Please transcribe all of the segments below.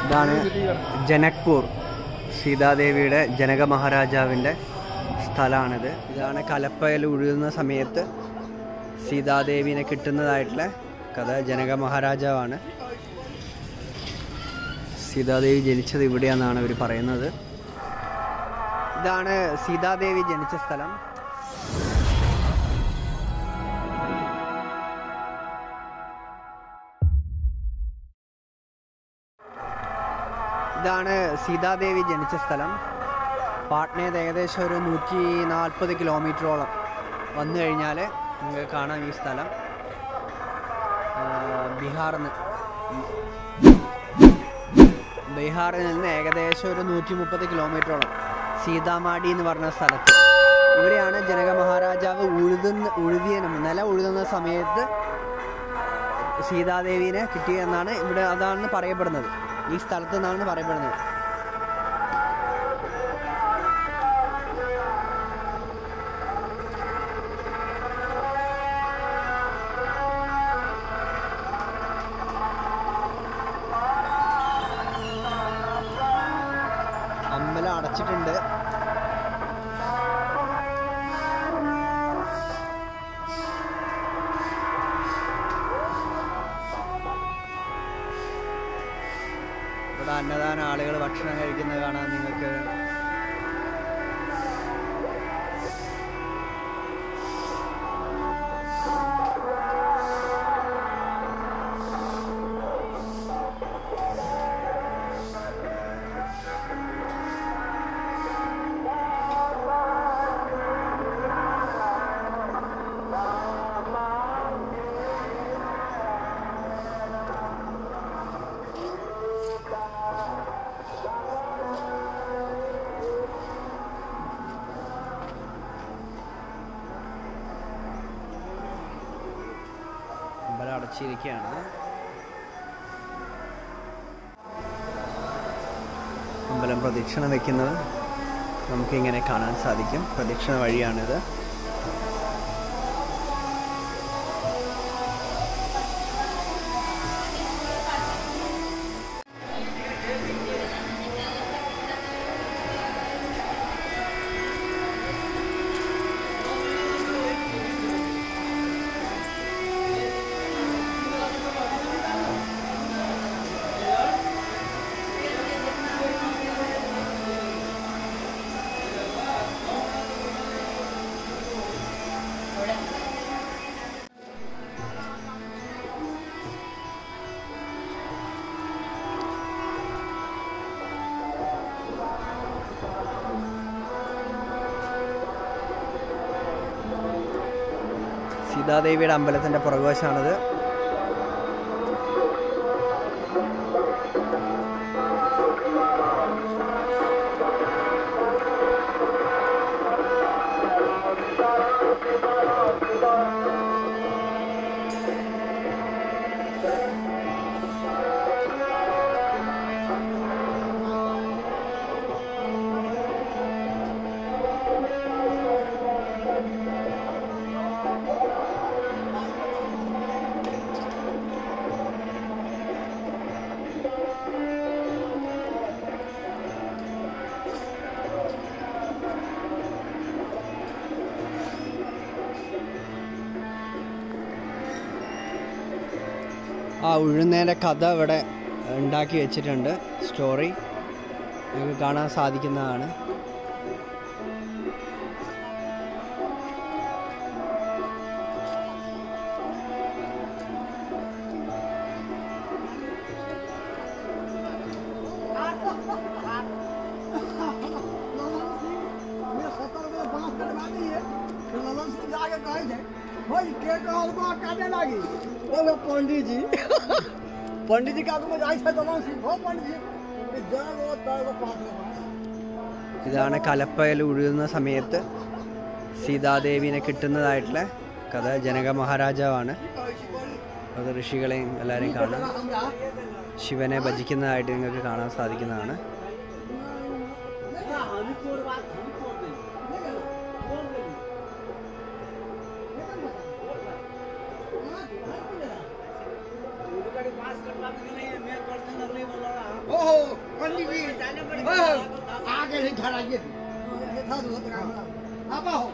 ഇതാണ് ജനക്പൂർ സീതാദേവിയുടെ ജനക മഹാരാജാവിൻ്റെ സ്ഥലമാണിത് ഇതാണ് കലപ്പയിൽ ഉഴുകുന്ന സമയത്ത് സീതാദേവിനെ കിട്ടുന്നതായിട്ടുള്ള കഥ ജനക മഹാരാജാവാണ് സീതാദേവി ജനിച്ചത് ഇവിടെയാണെന്നാണ് അവർ പറയുന്നത് ഇതാണ് സീതാദേവി ജനിച്ച സ്ഥലം ഇതാണ് സീതാദേവി ജനിച്ച സ്ഥലം പാട്നയിൽ ഏകദേശം ഒരു നൂറ്റി നാൽപ്പത് കിലോമീറ്ററോളം വന്നു കഴിഞ്ഞാൽ നിങ്ങൾക്ക് കാണാം ഈ സ്ഥലം ആ, ബീഹാറിൽ നിന്ന് ബീഹാറിൽ നിന്ന് ഏകദേശം ഒരു നൂറ്റി മുപ്പത് കിലോമീറ്ററോളം സീതാമാടി എന്ന് പറഞ്ഞ സ്ഥലത്ത് ഇവിടെയാണ് ജനക മഹാരാജാവ് ഉഴുതുന്ന ഉഴുതിയ നില ഉഴുതുന്ന സമയത്ത് സീതാദേവിനെ കിട്ടിയെന്നാണ് ഇവിടെ അതാണ് പറയപ്പെടുന്നത് ഈ സ്ഥലത്ത് നിന്നാണ് പറയപ്പെടുന്നത് അമ്പലം അടച്ചിട്ടുണ്ട് ഇവിടെ അന്നദാന ആളുകൾ ഭക്ഷണം കഴിക്കുന്നത് കാണാൻ നിങ്ങൾക്ക് അമ്പലം അടച്ചിരിക്കുകയാണ് അമ്പലം പ്രദക്ഷിണ വെക്കുന്നത് നമുക്കിങ്ങനെ കാണാൻ സാധിക്കും പ്രദക്ഷിണ വഴിയാണിത് സീതാദേവിയുടെ അമ്പലത്തിൻ്റെ പുറകുവശമാണിത് ആ ഉഴുന്നേൻ്റെ കഥ ഇവിടെ ഉണ്ടാക്കി വെച്ചിട്ടുണ്ട് സ്റ്റോറി നിങ്ങൾക്ക് കാണാൻ സാധിക്കുന്നതാണ് पंडित जी पंडित जी का आगू में जाए छै दलान सिंह हो पंडित जी ये जय गो तय गो पास गो ഇതാണ് കലപ്പയിൽ ഉഴുകുന്ന സമയത്ത് സീതാദേവിനെ കിട്ടുന്നതായിട്ടുള്ള കഥ ജനക മഹാരാജാവാണ് അത് ഋഷികളെയും എല്ലാവരെയും കാണാം ശിവനെ ഭജിക്കുന്നതായിട്ട് നിങ്ങൾക്ക് കാണാൻ സാധിക്കുന്നതാണ് ओहो पंडित जी आगे से ठहराइए था दो आप आओ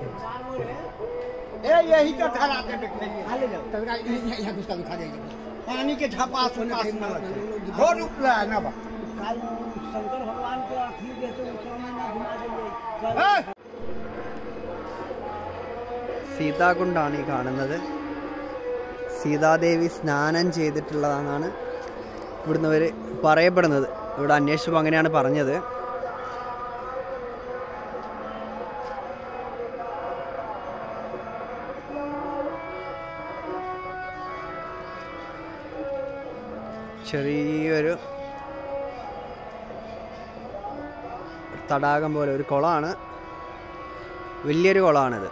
ए यही तो ठहराते बैठेंगे हाले जाओ तब यहाँ कुछ का दिखा देंगे पानी के झपास पास में रखे हो रुपला है ना बा कल शंकर भगवान को आखिरी देते उस समय ना घुमा देंगे कल ए! സീതാകുണ്ടാണ് ഈ കാണുന്നത് സീതാദേവി സ്നാനം ചെയ്തിട്ടുള്ളതാണെന്നാണ് ഇവിടുന്ന് അവർ പറയപ്പെടുന്നത് ഇവിടെ അന്വേഷിച്ചപ്പോൾ അങ്ങനെയാണ് പറഞ്ഞത് ചെറിയൊരു തടാകം പോലെ ഒരു കുളമാണ് വലിയൊരു കുളമാണിത്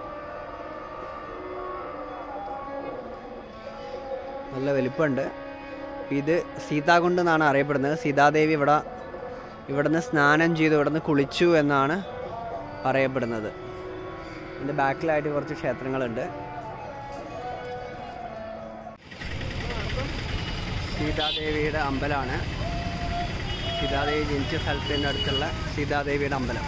നല്ല വലിപ്പമുണ്ട് ഇത് സീതാകുണ്ട് എന്നാണ് അറിയപ്പെടുന്നത് സീതാദേവി ഇവിടെ ഇവിടുന്ന് സ്നാനം ചെയ്തു ഇവിടുന്ന് കുളിച്ചു എന്നാണ് പറയപ്പെടുന്നത് ഇതിൻ്റെ ബാക്കിലായിട്ട് കുറച്ച് ക്ഷേത്രങ്ങളുണ്ട് സീതാദേവിയുടെ അമ്പലമാണ് സീതാദേവി ജനിച്ച സ്ഥലത്തിൻ്റെ അടുത്തുള്ള സീതാദേവിയുടെ അമ്പലം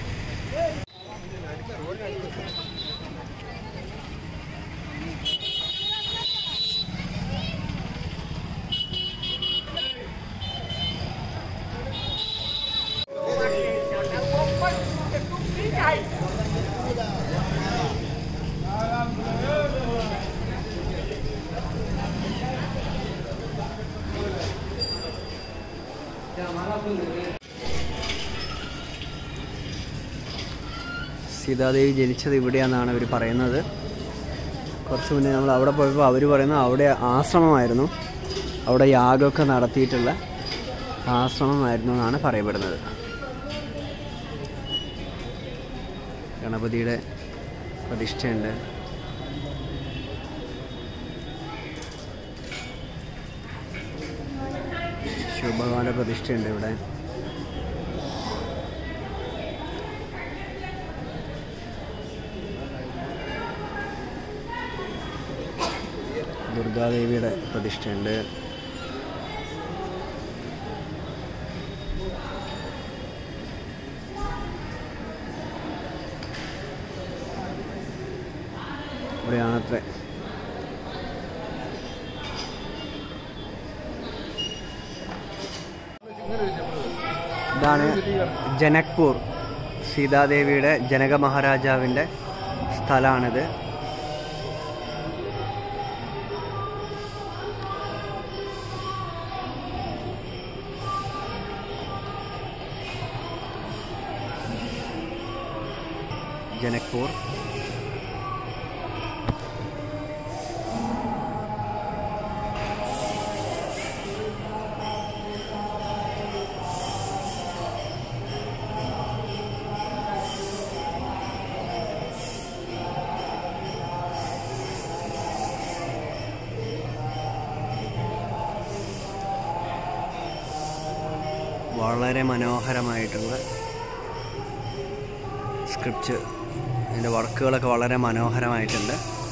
സീതാദേവി ജനിച്ചത് ഇവിടെയാണെന്നാണ് അവർ പറയുന്നത് കുറച്ച് മുന്നേ നമ്മൾ അവിടെ പോയപ്പോൾ അവർ പറയുന്നത് അവിടെ ആശ്രമമായിരുന്നു അവിടെ യാഗമൊക്കെ നടത്തിയിട്ടുള്ള ആശ്രമമായിരുന്നു എന്നാണ് പറയപ്പെടുന്നത് ഗണപതിയുടെ പ്രതിഷ്ഠയുണ്ട് ശിവഭഗവാന്റെ പ്രതിഷ്ഠയുണ്ട് ഇവിടെ ദുർഗാദേവിയുടെ പ്രതിഷ്ഠയുണ്ട് ഇവിടെയാണത്രേ ഇതാണ് ജനക്പൂർ സീതാദേവിയുടെ ജനക മഹാരാജാവിൻ്റെ സ്ഥലമാണിത് ജനക്പൂർ വളരെ മനോഹരമായിട്ടുള്ള സ്ക്രിപ്റ്റ് അതിൻ്റെ വർക്കുകളൊക്കെ വളരെ മനോഹരമായിട്ടുണ്ട്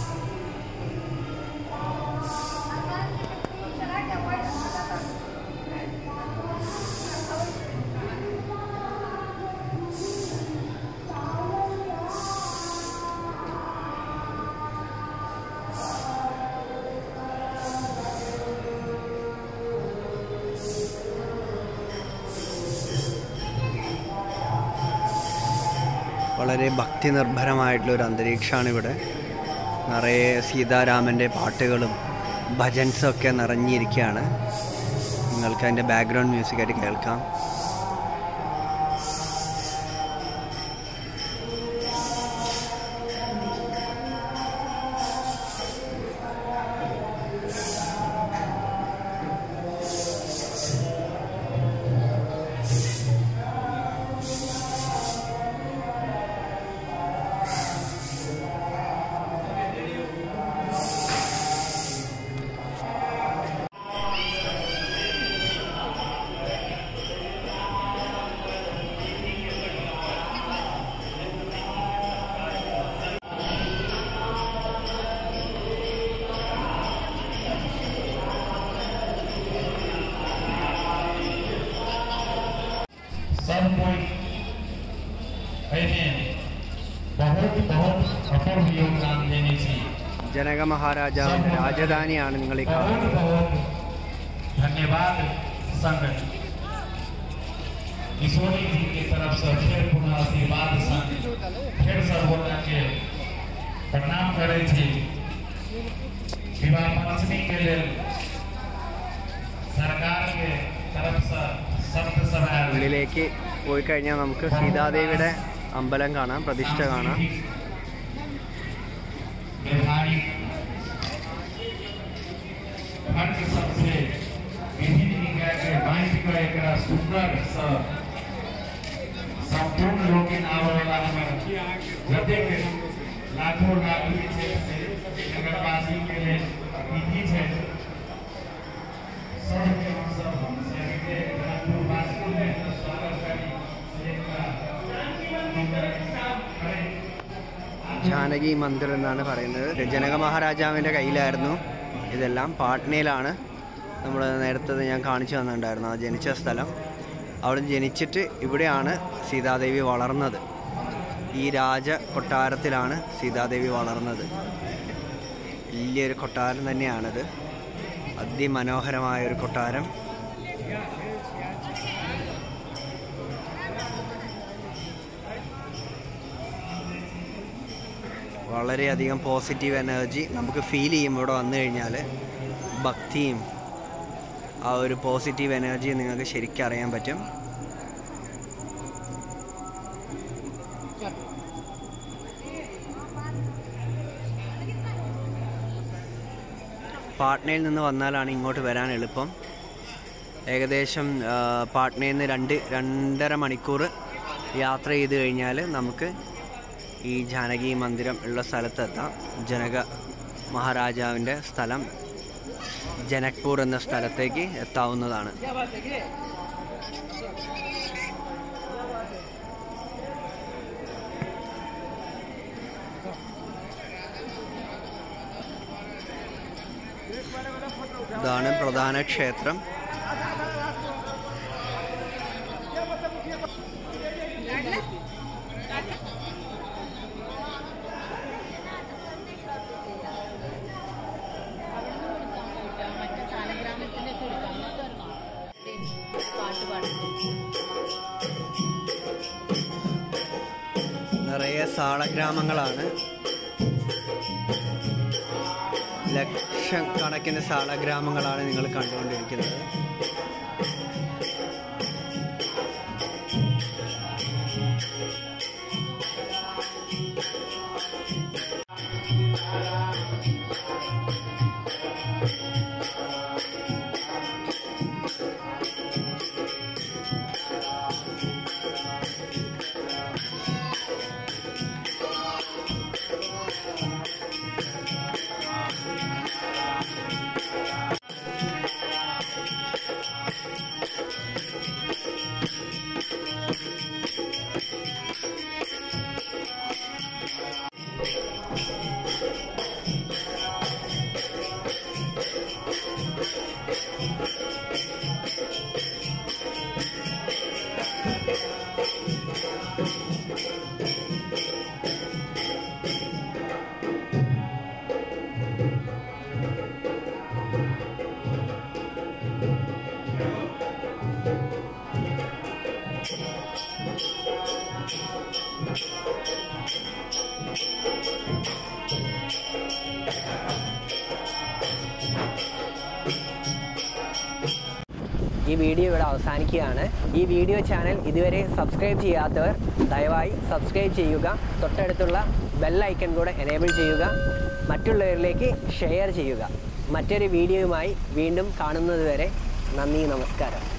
വളരെ ഭക്തി നിർഭരമായിട്ടുള്ള ഒരു അന്തരീക്ഷമാണ് ഇവിടെ നിറയെ സീതാരാമൻ്റെ പാട്ടുകളും ഭജൻസും ഒക്കെ നിറഞ്ഞിരിക്കുകയാണ് നിങ്ങൾക്ക് അതിൻ്റെ ബാക്ക്ഗ്രൗണ്ട് മ്യൂസിക്കായിട്ട് കേൾക്കാം सब कोई एहिमे बहुत बहुत अपूर्व योगदान देने छी ജനക മഹാരാജാവിൻ്റെ രാജധാനിയാണ് നിങ്ങൾ ഈ കാണുന്നത് बहुत बहुत धन्यवाद संग किशोरी जी के तरफ से फिर पुनः आशीर्वाद संग फिर सर्वोदय के प्रणाम करे छी विवाह पंचमी के लेल सरकार के तरफ से शब्द सभा ഉള്ളിലേക്ക് പോയി കഴിഞ്ഞാൽ നമുക്ക് സീതാദേവിയുടെ അമ്പലം കാണാം പ്രതിഷ്ഠ കാണാം व्यवहारिक खंड सबसे विभिन्न निकाय के बाँटि कऽ एकरा सुन्दर सँ सम्पूर्ण लोकनि आबयवला हमर जतेक लाखो नागरिक छै से नगरवासी के लेल विधि छै सबके हमसब सहिते जनकपुरवासीमे स्वागत करी एकटा करै ജാനകി മന്ദിർ എന്നാണ് പറയുന്നത് ജനക മഹാരാജാവിൻ്റെ കയ്യിലായിരുന്നു ഇതെല്ലാം പാട്നയിലാണ് നമ്മൾ നേരത്തെ ഞാൻ കാണിച്ചു തന്നിട്ടുണ്ടായിരുന്നു ആ ജനിച്ച സ്ഥലം അവിടെ ജനിച്ചിട്ട് ഇവിടെയാണ് സീതാദേവി വളർന്നത് ഈ രാജ കൊട്ടാരത്തിലാണ് സീതാദേവി വളർന്നത് വലിയൊരു കൊട്ടാരം തന്നെയാണിത് അതിമനോഹരമായ ഒരു കൊട്ടാരം വളരെയധികം പോസിറ്റീവ് എനർജി നമുക്ക് ഫീൽ ചെയ്യും ഇവിടെ വന്നു കഴിഞ്ഞാൽ ഭക്തിയും ആ ഒരു പോസിറ്റീവ് എനർജി നിങ്ങൾക്ക് ശരിക്കും അറിയാൻ പറ്റും പാട്നയിൽ നിന്ന് വന്നാലാണ് ഇങ്ങോട്ട് വരാൻ എളുപ്പം ഏകദേശം ആ, പാട്നയിൽ നിന്ന് രണ്ട് രണ്ടര മണിക്കൂർ യാത്ര ചെയ്ത് കഴിഞ്ഞാൽ നമുക്ക് ഈ ജാനകി മന്ദിരം ഉള്ള സ്ഥലത്തെത്താം ജനക മഹാരാജാവിൻ്റെ സ്ഥലം ജനക്പൂർ എന്ന സ്ഥലത്തേക്ക് എത്താവുന്നതാണ് ഇതാണ് പ്രധാന ക്ഷേത്രം മറ്റേ സാലഗ്രാമത്തിന്റെ പാട്ട് പാടുന്നത് നിറയെ സാളഗ്രാമങ്ങളാണ് ലക്ഷക്കണക്കിന് സാളഗ്രാമങ്ങളാണ് നിങ്ങൾ കണ്ടുകൊണ്ടിരിക്കുന്നത് ഈ വീഡിയോ ഇവിടെ അവസാനിക്കുകയാണ് ഈ വീഡിയോ ചാനൽ ഇതുവരെ സബ്സ്ക്രൈബ് ചെയ്യാത്തവർ ദയവായി സബ്സ്ക്രൈബ് ചെയ്യുക തൊട്ടടുത്തുള്ള ബെൽ ഐക്കൺ കൂടെ എനേബിൾ ചെയ്യുക മറ്റുള്ളവരിലേക്ക് ഷെയർ ചെയ്യുക മറ്റൊരു വീഡിയോയുമായി വീണ്ടും കാണുന്നതുവരെ നന്ദി നമസ്കാരം